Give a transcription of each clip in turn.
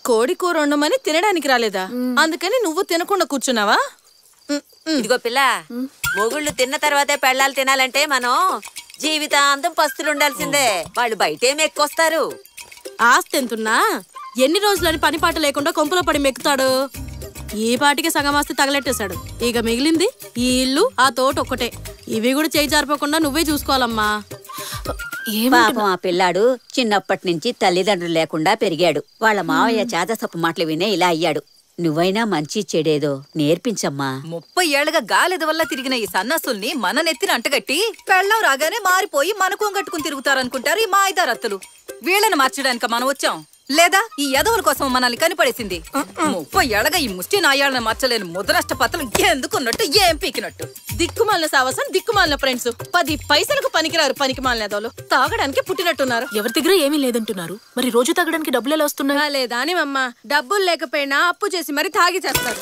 కోడి కూర వండమని తినడానికి రాలేదా అందుకని నువ్వు తినకుండా కూర్చున్నావా ఉమ్, ఉమ్. ఇదిగో పిల్ల మొగుళ్ళు తిన్న తర్వాతే పెళ్ళాలు తినాలంటే మనం జీవితాంతం పస్తులు ఉండాల్సిందే వాళ్ళు బయటేం ఎక్కువస్తారు ఆస్తి ఎంతున్నా ఎన్ని రోజులని పని పాట లేకుండా కొంపలో పడి మెక్కుతాడు ఈ పాటికి సగం ఆస్తి తగలెట్టేశాడు ఇక మిగిలింది ఈ ఇల్లు ఆ తోట ఒక్కటే ఇవి కూడా చేయి జారిపోకుండా నువ్వే చూసుకోవాలమ్మా పాపం ఆ పిల్లాడు చిన్నప్పటి నుంచి తల్లిదండ్రులు లేకుండా పెరిగాడు వాళ్ళ మావయ్య చేతసప్పు మాటలు వినే ఇలా అయ్యాడు నువ్వైనా మంచి చెడేదో నేర్పించమ్మా ముప్పై ఏళ్లుగా గాలిద వల్ల తిరిగిన ఈ సన్నాసుల్ని మన నెత్తిన అంటగట్టి పెళ్ళం రాగానే మారిపోయి మనకు కట్టుకుని తిరుగుతారనుకుంటారు ఈ మాయిదారత్తులు వీళ్ళని మార్చడానికి మనం వచ్చాం లేదా ఈ యదవుల కోసం మనల్ని కనిపడేసింది ముప్పై ఏళ్ళగా ఈ ముష్టి నాయాళ్ళని మార్చలేని ముద్రష్ట పత్రం ఎందుకున్నట్టు ఏం పీకినట్టు దిక్కుమాలిన సావసం దిక్కుమాలిన ఫ్రెండ్స్ పది పైసలకు పనికిరారు పనికి మాలిన తాగడానికి పుట్టినట్టున్నారు ఎవరి దగ్గర ఏమీ లేదంటున్నారు మరి రోజు తగ్గడానికి డబ్బులు ఎలా వస్తున్నాయి లేదా అని అమ్మ డబ్బులు లేకపోయినా అప్పు చేసి మరి తాగి చేస్తారు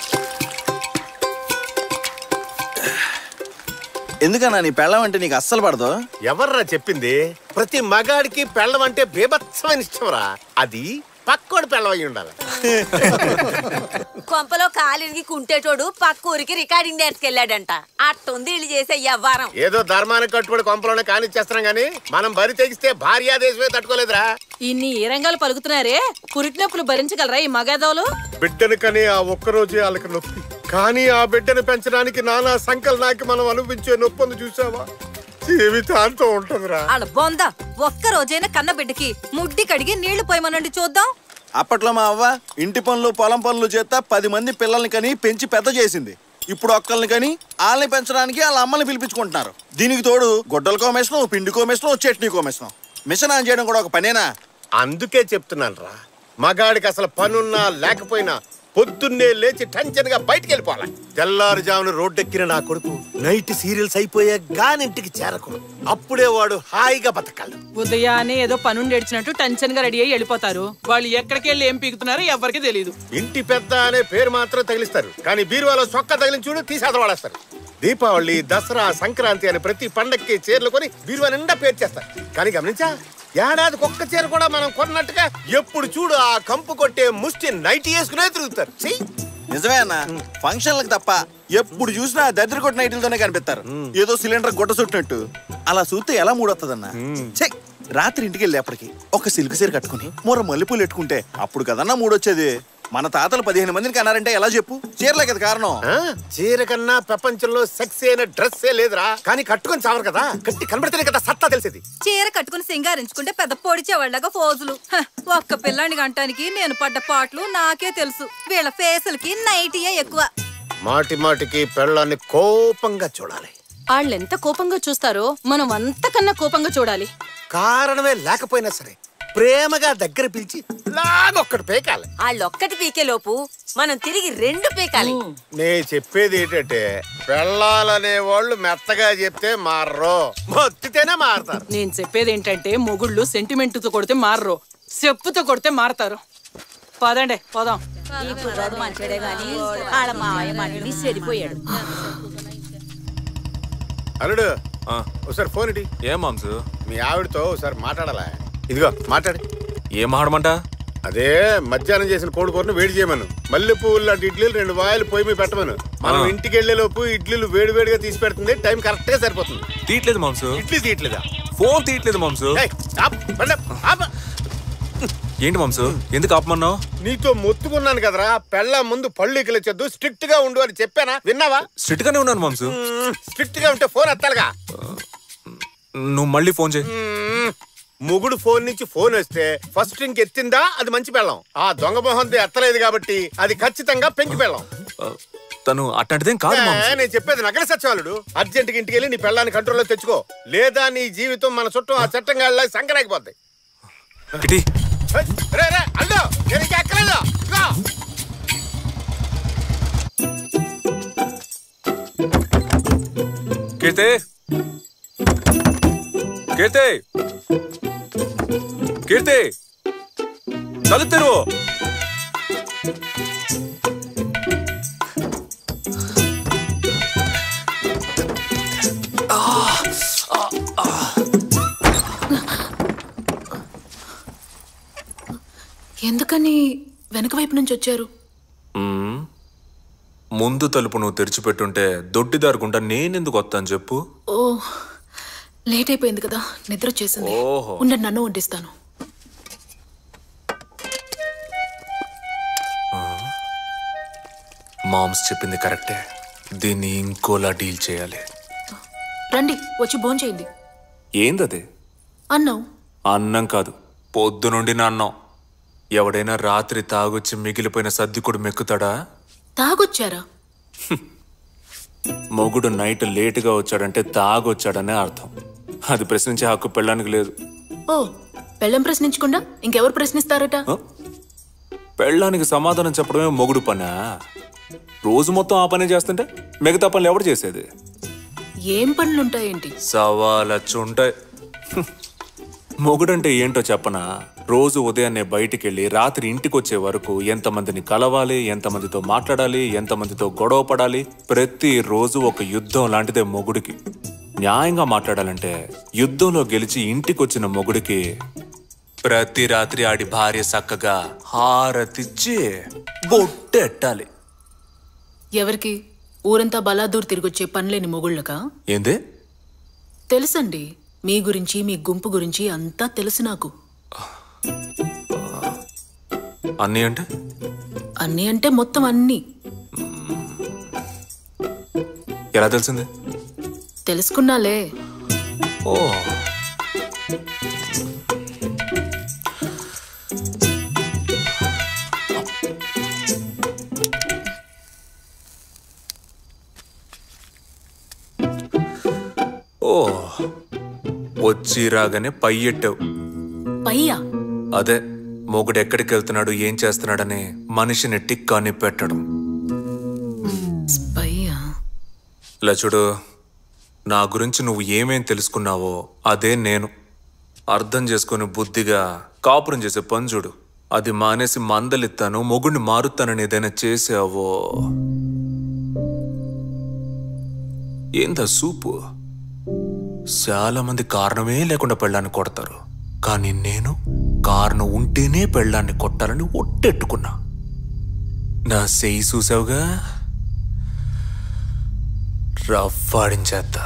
ఎందుకన్నా నీ పెళ్ళం అంటే నీకు అస్సలు పడదు ఎవర్రా చెప్పింది ప్రతి మగాడికి పెళ్ళం అంటే బీభత్సమైన ఇష్టంరా అది పక్కోడి పెళ్ళం అయి ఉండాలి కొంపలో కాలిరిగి కుంటేటోడు పక్క ఊరికి రికార్డింగ్ నేర్చుకెళ్ళాడంట అట్టుంది ఇల్లు చేసే వ్యవహారం ఏదో ధర్మానికి కట్టుబడి కొంపలోనే కానిచ్చేస్తున్నాం గానీ మనం బరి తెగిస్తే భార్యాదేశమే తట్టుకోలేదురా ఇన్ని ఏ రంగాలు పలుకుతున్నారే పురిటినొప్పులు భరించగలరా ఈ మగాదవులు బిడ్డను కని ఆ ఒక్కరోజే వాళ్ళకి నొప్పి కానీ ఆ బిడ్డను పెంచడానికి నానా సంకలనాకి మనం అనుభవించే నొప్పిని చూసావా జీవితాంతం ఉంటుందిరా వాళ్ళ బొంద ఒక్క రోజైనా కన్న బిడ్డకి ముడ్డి కడిగి నీళ్లు పోయమనండి చూద్దాం అప్పట్లో మా అవ్వ ఇంటి పనులు పొలం పనులు చేస్తా పది మంది పిల్లల్ని కని పెంచి పెద్ద చేసింది ఇప్పుడు ఒక్కల్ని కని వాళ్ళని పెంచడానికి వాళ్ళ అమ్మని పిలిపించుకుంటున్నారు దీనికి తోడు గొడ్డల మిషన్ పిండి machine chutney machine machine on చేయడం కూడా ఒక పనేనా అందుకే చెప్తున్నాను రా మగాడికి అసలు పనున్నా లేకపోయినా పొద్దున్నే లేచి టెన్షన్ గా బయటికి వెళ్ళిపోవాలి తెల్లారుజామున రోడ్డెక్కిన నా కొడుకు నైట్ సీరియల్స్ అయిపోయే గానింటికి చేరకూడదు అప్పుడే వాడు హాయిగా బతకాలి ఉదయాన్నే ఏదో పనుండి ఏడ్చినట్టు టెన్షన్ గా రెడీ అయ్యి వెళ్ళిపోతారు వాళ్ళు ఎక్కడికి వెళ్ళి ఏం పీకుతున్నారో ఎవరికి తెలియదు ఇంటి పెద్ద అనే పేరు మాత్రం తగిలిస్తారు కానీ బీరువాలో సొక్క తగిలించి చూడు తీసేత వాడేస్తారు దీపావళి దసరా సంక్రాంతి అని ప్రతి పండక్కి చీరలు కొని బీరువా నిండా పేరు చేస్తారు కానీ గమనించా ఏడాదికి ఒక్క చీర కూడా మనం కొన్నట్టుగా ఎప్పుడు చూడు ఆ కంపు కొట్టే ముష్టి నైట్ వేసుకునే తిరుగుతారు చెయ్యి నిజమే అన్న ఫంక్షన్లకు తప్ప ఎప్పుడు చూసినా దద్దరి కొట్టిన ఐటీలతోనే కనిపిస్తారు ఏదో సిలిండర్ గుడ్డ చుట్టినట్టు అలా చూస్తే ఎలా మూడొస్తుందన్న ఛే రాత్రి ఇంటికి వెళ్ళేప్పటికి ఒక సిల్క్ సీర కట్టుకుని మూర మల్లెపూలు ఎట్టుకుంటే అప్పుడు కదన్నా మూడొచ్చేది మన తాతలు పదిహేను మందిని కన్నారంటే ఎలా చెప్పు చీరలే కదా కారణం ఆ, చీర కన్నా ప్రపంచంలో సెక్స్ అయిన డ్రెస్సే లేదురా కానీ కట్టుకొని చావరు కదా కట్టి కనబడితేనే కదా సత్తా తెలిసేది చీర కట్టుకుని సింగారించుకుంటే పెద్ద పొడిచేవాళ్ళగా ఫోజులు హ, ఒక్క పిల్లాన్ని గంటానికి నేను పడ్డ పాటలు నాకే తెలుసు వీళ్ళ ఫేసులకి నైటీయే ఎక్కువ మాటి మాటికి పెళ్ళాన్ని కోపంగా చూడాలి వాళ్ళెంత కోపంగా చూస్తారో మనం అంతకన్నా కోపంగా చూడాలి కారణమే లేకపోయినా సరే ప్రేమగా దగ్గర పిలిచి లాగొక్కడు పేకాలి వాళ్ళొక్కటి పీకే లోపు మనం తిరిగి రెండు పీకాలి నే చెప్పేది ఏంటంటే పెళ్ళాలనే వాళ్ళు మెత్తగా చెప్తే మారరు మొత్తితేనే మారతారు నేను చెప్పేది ఏంటంటే మొగుళ్ళు సెంటిమెంట్తో కొడితే మారరు చెప్పుతో కొడితే మారతారు పదండి పోదాం ఈ కుర్రాడు మంచిడే గాని వాళ్ళ మావయ్య మాటని చెడిపోయాడు అల్లుడు ఒకసారి ఫోన్ ఇటీ ఏం మాంసు మీ ఆవిడతో ఒకసారి మాట్లాడాలా ఇదిగో మాట్లాడి ఏం మాడమంట అదే మధ్యాహ్నం చేసిన కోడి కూరను వేడి చేయమను మల్లె పువ్వులు లాంటి ఇడ్లీలు రెండు వాయిలు పొయ్యి మీద పెట్టమను మనం ఆ. ఇంటికి వెళ్లే లోపు ఇడ్లీలు వేడి వేడిగా తీసి పెడుతుంది టైం కరెక్ట్ గా సరిపోతుంది తీయట్లేదు మాంసు ఇడ్లీ తీయట్లేదా ఫోన్ తీయట్లేదు మాంసు ఏయ్, ఆప్, బండి ఆప్, ఆప్. ఏంటి మాంసు ఎందుకు ఆపమన్నావు నీతో మొత్తుకున్నాను కదరా పెళ్ళ ముందు పళ్ళు ఇకలొచ్చొద్దు స్ట్రిక్ట్ గా ఉండు అని చెప్పానా విన్నావా స్ట్రిక్ట్ గానే ఉన్నాను మాంసు స్ట్రిక్ట్ గా ఉంటే ఫోన్ ఎత్తాలిగా నువ్వు మళ్ళీ ఫోన్ చేయి మ్మ్. మొగుడు ఫోన్ నుంచి ఫోన్ వస్తే ఫస్ట్ రింగ్ ఎత్తిందా అది మంచి పెళ్ళం ఆ దొంగ మొహంతో ఎత్తలేదు కాబట్టి అది ఖచ్చితంగా పెంకి పెళ్ళం ఆ, తను అట్లాంటిదేం కాదు ఏ, మాంసు నేను చెప్పేది నగర సచివాలుడు అర్జెంట్ ఇంటికి వెళ్ళి నీ పెళ్ళాన్ని కంట్రోల్లో తెచ్చుకో లేదా నీ జీవితం మన చుట్టూ ఆ చట్టం గాళ్ళ సంకరాకిపోద్ది ఇటీ రే రే అల్లు నేను ఇంకా ఎక్కలేదు ఇదిగో. కీర్తి కీర్తి కీర్తి తలుపు తెరువు ఎందుకని వెనక వైపు నుంచి వచ్చారు మ్మ్. ముందు తలుపు నువ్వు తెరిచిపెట్టుంటే దొడ్డిదారుకుంటా నేనెందుకు వస్తాను చెప్పు ఓ లేట్ అయిపోయింది కదా నిద్ర వచ్చేసింది ఓహో. ఉండండి నన్ను వడ్డిస్తాను మామ్స్ చెప్పింది కరెక్టే దీన్ని ఇంకోలా డీల్ చేయాలి రండి వచ్చి భోంచేయండి ఏందది అన్నావు అన్నం కాదు పొద్దు నుండి నా అన్నం ఎవడైనా రాత్రి తాగొచ్చి మిగిలిపోయిన సర్దికుడు మెక్కుతాడా తాగొచ్చారా మొగుడు నైట్ లేటుగా వచ్చాడంటే తాగొచ్చాడనే అర్థం అది ప్రశ్నించే హక్కు పెళ్ళానికి లేదు ఓ పెళ్ళం ప్రశ్నించకుండా ఇంకెవరు ప్రశ్నిస్తారట పెళ్ళానికి సమాధానం చెప్పడమే మొగుడు పనా రోజు మొత్తం ఆ పనే చేస్తుంటే మిగతా పనులు ఎవడు చేసేది ఏం పనులుంటాయేంటి సవాలచ్చుంటాయి మొగుడంటే ఏంటో చెప్పనా రోజు ఉదయాన్నే బయటికెళ్ళి రాత్రి ఇంటికి వచ్చే వరకు ఎంతమందిని కలవాలి ఎంతమందితో మాట్లాడాలి ఎంతమందితో గొడవ పడాలి ప్రతి రోజు ఒక యుద్ధం లాంటిదే మొగుడికి న్యాయంగా మాట్లాడాలంటే యుద్ధంలో గెలిచి ఇంటికి వచ్చిన మొగుడికి ప్రతి రాత్రి ఆడి భార్య చక్కగా హారతిచ్చి బొట్టెట్టాలి ఎవరికి ఊరంతా బలాదూర్ తిరిగొచ్చే పనిలేని మొగుళ్ళకా ఏందే తెలుసండి మీ గురించి మీ గుంపు గురించి అంతా తెలుసు నాకు అన్నీ అంటే అన్నీ అంటే మొత్తం అన్నీ ఎలా తెలిసింది తెలుసుకున్నాలే ఓ ఓ వచ్చి రాగానే పై ఎట్టావు పయ్యా అదే మొగుడు ఎక్కడికి వెళ్తున్నాడు ఏం చేస్తున్నాడని మనిషిని టిక్కాని పెట్టడం పయ్యా ఇలా చూడు నా గురించి నువ్వు ఏమేం తెలుసుకున్నావో అదే నేను అర్థం చేసుకుని బుద్ధిగా కాపురం చేసే పని చూడు అది మానేసి మందలిస్తాను మొగుడిని మారుతానని ఏదైనా చేసావో ఏందా సూపు చాలా మంది కారణమే లేకుండా పెళ్ళాన్ని కొడతారు కానీ నేను కారణం ఉంటేనే పెళ్ళాన్ని కొట్టాలని ఒట్టెట్టుకున్నా నా సెయ్యి చూసావుగా రఫ్ ఆడించేస్తా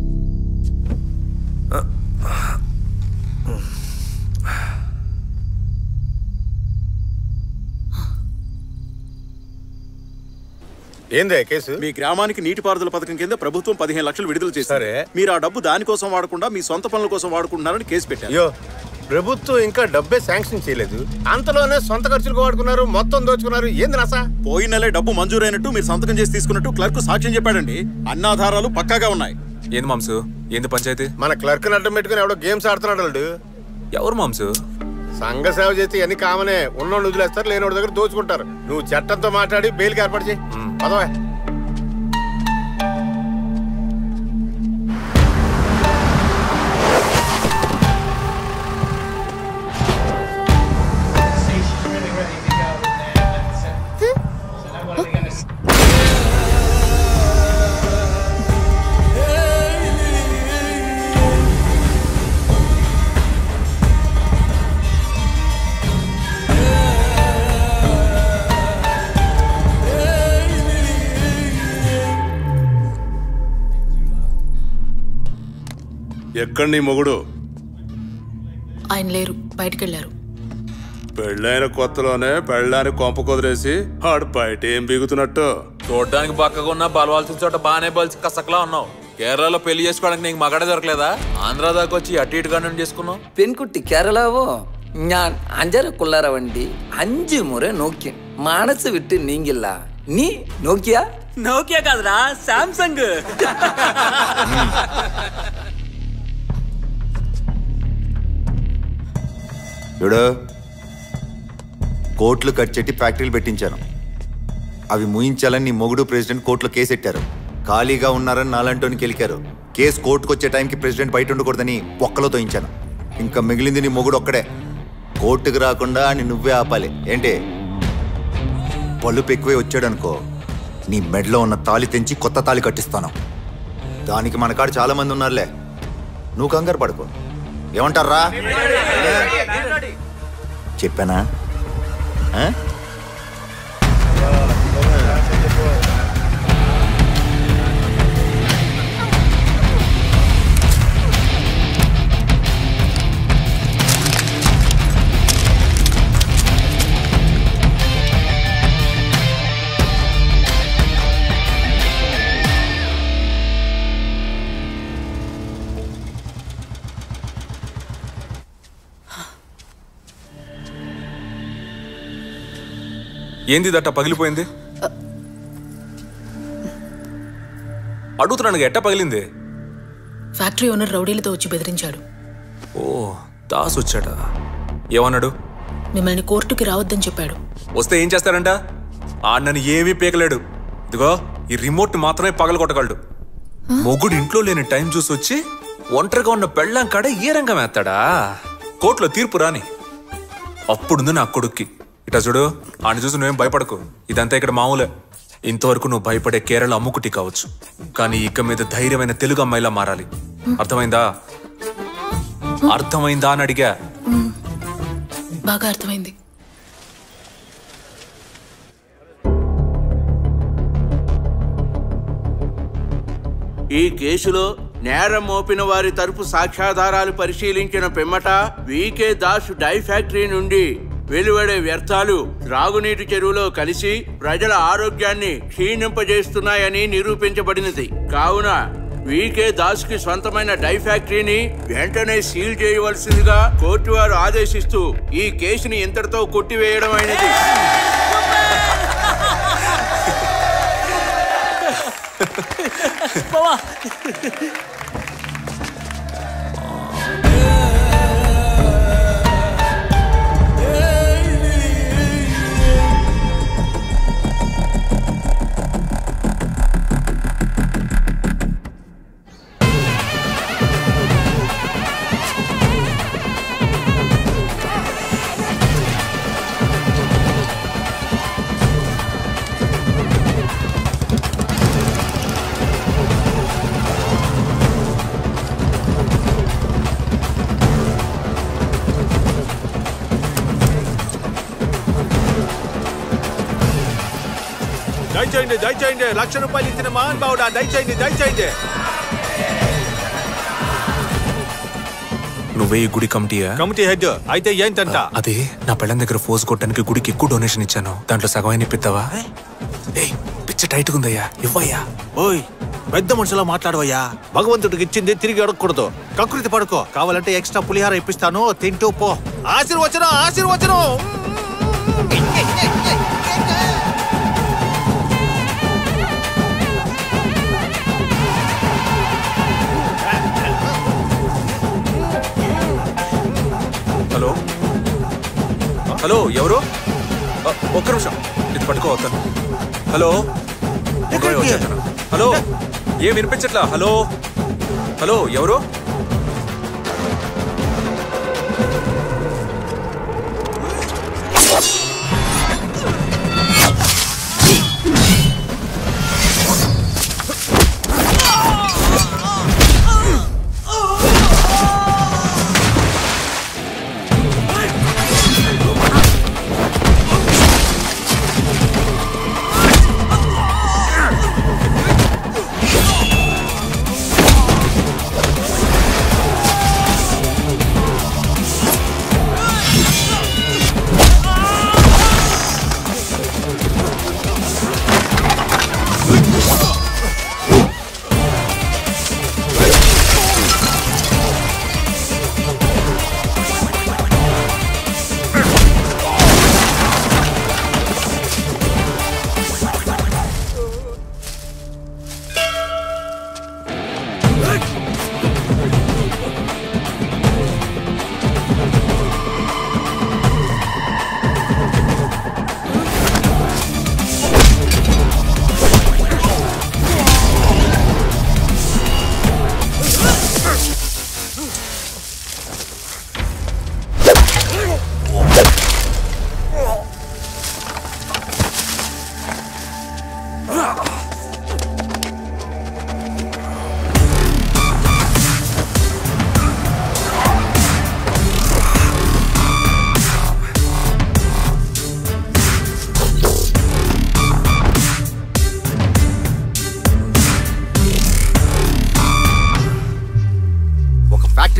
ఏందే కేసు మీ గ్రామానికి నీటిపారుదల పథకం కింద ప్రభుత్వం పదిహేను లక్షలు విడుదల చేశారు మీరు ఆ డబ్బు దానికోసం వాడకుండా మీ సొంత పనుల కోసం వాడుకుంటున్నారని కేసు పెట్టారు అయ్యో ప్రభుత్వం ఇంకా డబ్బే శాంక్షన్ చేయలేదు అంతలోనే సొంత ఖర్చులకు వాడుకున్నారు మొత్తం దోచుకున్నారు ఏంది నసా పోయిన నెలే డబ్బు మంజూరైనట్టు మీరు సంతకం చేసి తీసుకున్నట్టు క్లర్క్ సాక్ష్యం చెప్పాడండి అన్నాధారాలు పక్కాగా ఉన్నాయి ఏంది మాంసు ఏంది పంచాయతీ మన క్లర్క్ అడ్డం పెట్టుకుని ఎవడో గేమ్స్ ఆడుతున్నాడు వాడు ఎవరు మాంసు సంఘ సేవ చేస్తే అన్ని కామనే ఉన్నోళ్ళు వదిలేస్తారు లేనోడి దగ్గర దోచుకుంటారు నువ్వు చట్టంతో మాట్లాడి బెయిల్కి ఏర్పాటు చేయి పదవే ఎక్కడ నీ మొగుడు ఆయన లేరు బయటకెళ్లారు పెళ్ళైన కొత్తలోనే పెళ్ళాన్ని కొంప కుదిరేసి ఆడు బయట ఏం బిగుతున్నట్టు చూడడానికి బక్కగా ఉన్నా బలవాల్సిన చోట బాగానే బలిసి కసకలా ఉన్నావు కేరళలో పెళ్లి చేసుకోవడానికి నీకు మగడే దొరకలేదా ఆంధ్ర దాకా వచ్చి అటు ఇటుగా నుండి చేసుకున్నావు പെൺകുട്ടി കേരളാവോ ഞാൻ അഞ്ചര കൊള്ളാറ വണ്ടി അഞ്ചു മുறை നോക്കി മനസ്സ് വിട്ട് നീങ്ങില്ല നീ നോക്കിയാ నోకియా కాదురా సామ్సంగ్ చూడు కోట్లు కట్చెట్టి ఫ్యాక్టరీలు పెట్టించాను అవి ముయించాలని నీ మొగుడు ప్రెసిడెంట్ కోర్టులో కేసు ఎట్టారు ఖాళీగా ఉన్నారని నాలంటోని గెలికారు కేసు కోర్టుకు వచ్చే టైంకి ప్రెసిడెంట్ బయట ఉండకూడదని పొక్కలో తోయించాను ఇంకా మిగిలింది నీ మొగుడు ఒక్కడే కోర్టుకు రాకుండా అని నువ్వే ఆపాలి ఏంటి పలుపు ఎక్కువే వచ్చాడనుకో నీ మెడలో ఉన్న తాళి తెంచి కొత్త తాళి కట్టిస్తాను దానికి మన కాడ చాలా మంది ఉన్నారులే నువ్వు కంగారు పడుకో ఏమంటారా చెప్పానా ఆ? ఏంది దట్ట పగిలిపోయింది అడుగుతున్నాను ఎట్ట పగిలింది ఫ్యాక్టరీ ఓనర్ రౌడీలతో వచ్చి బెదిరించాడు ఓ దాస్ వచ్చాడా ఏమన్నాడు మిమ్మల్ని కోర్టుకి రావద్దని చెప్పాడు వస్తే ఏం చేస్తారంట ఆడనని ఏమీ పీకలేడు ఇదిగో ఈ రిమోట్ మాత్రమే పగల కొట్టగలడు మొగుడు ఇంట్లో లేని టైం చూసి వచ్చి ఒంటరిగా ఉన్న పెళ్ళాం కాడ ఏ రంగం వేస్తాడా కోర్టులో తీర్పు రాని అప్పుడుంది నా కొడుక్కి ఇట చూడు ఆయన చూసి నువ్వేం భయపడకు ఇదంతా ఇక్కడ మామూలే ఇంతవరకు నువ్వు భయపడే కేరళ అమ్ముకుటి కావచ్చు కానీ ఇక మీద ధైర్యమైన తెలుగు అమ్మాయిలా మారాలి అర్థమైందా అర్థమైందా అని అడిగా బాగా అర్థమైంది ఈ కేసులో నేరం మోపిన వారి తరపు సాక్ష్యాధారాలు పరిశీలించిన పిమ్మట వికే దాస్ డై ఫ్యాక్టరీ నుండి వెలువడే వ్యర్థాలు త్రాగునీటి చెరువులో కలిసి ప్రజల ఆరోగ్యాన్ని క్షీణింపజేస్తున్నాయని నిరూపించబడినది కావున వికే దాస్ కి సొంతమైన డై ఫ్యాక్టరీని వెంటనే సీల్ చేయవలసిందిగా కోర్టు వారు ఆదేశిస్తూ ఈ కేసుని ఇంతటితో కొట్టివేయడం అయినది బావా దయచేయండి దయచేయండి లక్ష రూపాయలు ఇచ్చిన మహాన్ బావుడా దయచేయండి దయచేయండి నువ్వే ఈ గుడి కమిటీయా కమిటీ హెడ్ అయితే ఏంటంట అదే నా పెళ్ళం దగ్గర ఫోర్స్ కొట్టడానికి గుడికి ఎక్కువ డొనేషన్ ఇచ్చాను దాంట్లో సగం అయినా ఇప్పిస్తావా ఏయ్ పిచ్చ టైట్ ఉందయ్యా ఇవ్వయ్యా ఓయ్ పెద్ద మనుషులా మాట్లాడవయ్యా భగవంతుడికి ఇచ్చింది తిరిగి అడగకూడదు కకృతి పడుకో కావాలంటే ఎక్స్ట్రా పులిహార ఇప్పిస్తాను తింటూ పో ఆశీర్వచనం ఆశీర్వచనం హలో హలో ఎవరు అ, ఒక్క నిమిషం ఇది పట్టుకోవద్దాను హలో ఇదిగో వచ్చేస్తాను. హలో ఏం వినిపించట్లా హలో హలో ఎవరు ఆ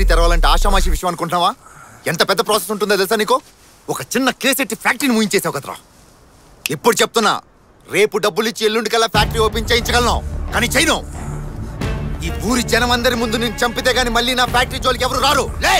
ఫ్యాక్టరీ తెరవాలంటే ఆషామాషి విషయం అనుకుంటున్నావా ఎంత పెద్ద ప్రాసెస్ ఉంటుందో తెలుసా నీకు ఒక చిన్న కేసెట్టి ఫ్యాక్టరీని ముయించేసావు కదరా ఇప్పుడు చెప్తున్నా రేపు డబ్బులు ఇచ్చి ఎల్లుండికల్లా ఫ్యాక్టరీ ఓపెన్ చేయించగలను కానీ చేయను ఈ ఊరి జనం అందరి ముందు నేను చంపితే గాని మళ్ళీ నా ఫ్యాక్టరీ జోలికి ఎవరు రారు లే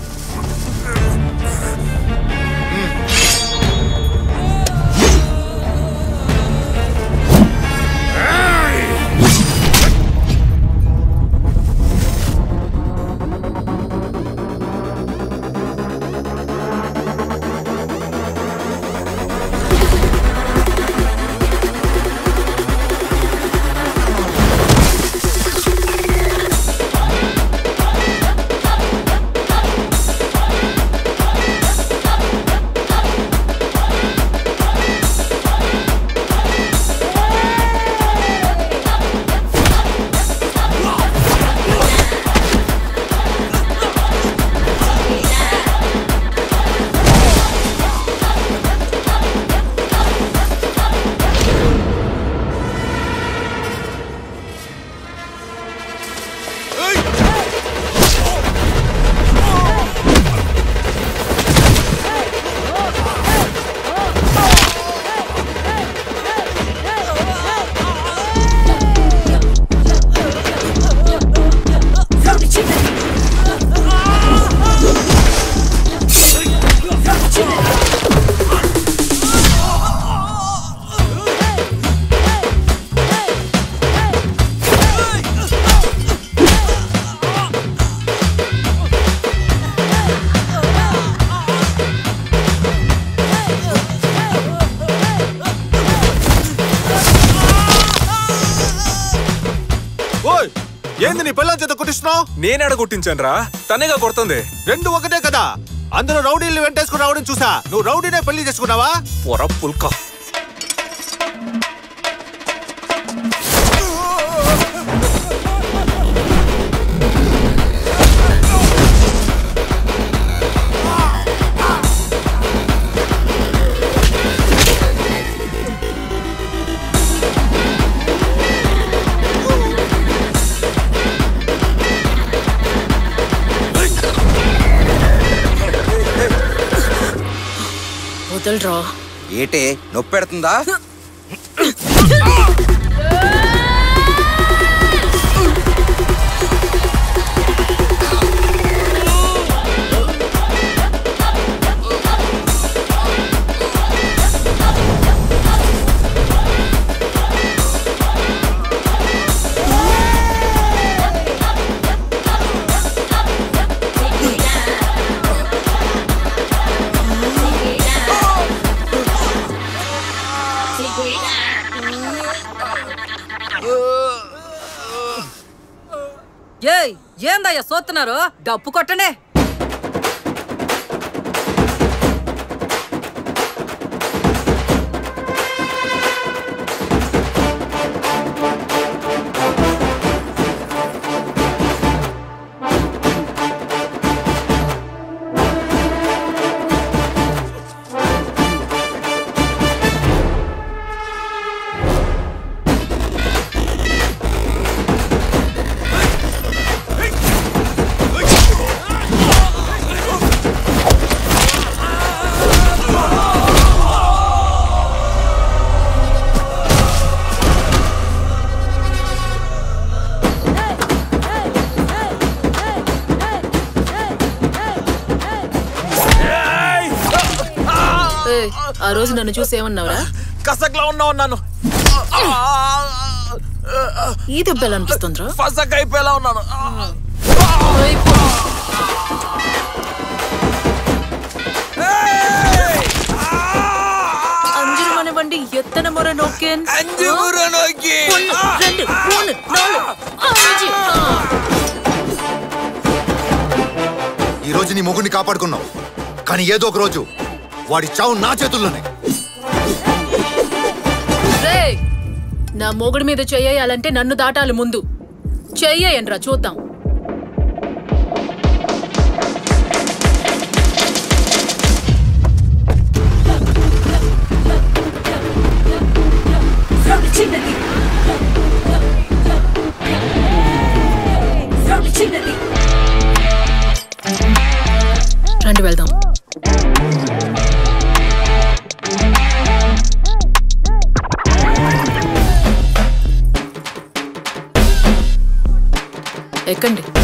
ఓయ్ ఏంది నీ పిల్లల చేత కుట్టిస్తున్నావు నేనేడ కొట్టించాను రా తనేగా కొడుతుంది రెండు ఒకటే కదా అందరూ రౌడీలు వెంటేసుకుని రావడం చూసా నువ్వు రౌడీనే పెళ్లి చేసుకున్నావా పొర పుల్క వదలరా ఏటే నొప్పి పెడుతుందా ఏయ్ ఏందయ్యా సోతున్నారు డప్పు కొట్టనే ఏయ్, ఆ రోజు నన్ను చూసి ఏమన్నావురా కసక్లా ఉన్నా ఉన్నాను ఈ దెబ్బలు అనిపిస్తుందిరా ఫసక్ అయిపోయేలా ఉన్నాను అంజురు మనవండి ఎత్తన మొర నొక్కేన్ அஞ்சு முறை நோக்கி ஒன்னு ரெண்டு மூணு நாலு அஞ்சு ఈ రోజు నీ మొగుడిని కాపాడుకున్నావు కానీ ఏదో ఒక రోజు వాడి చావు నా చేతుల్లోనే రేయ్, నా మొగుడి మీద చెయ్యాలంటే నన్ను దాటాలి ముందు చెయ్యండ్రా చూద్దాం ఎక్కండి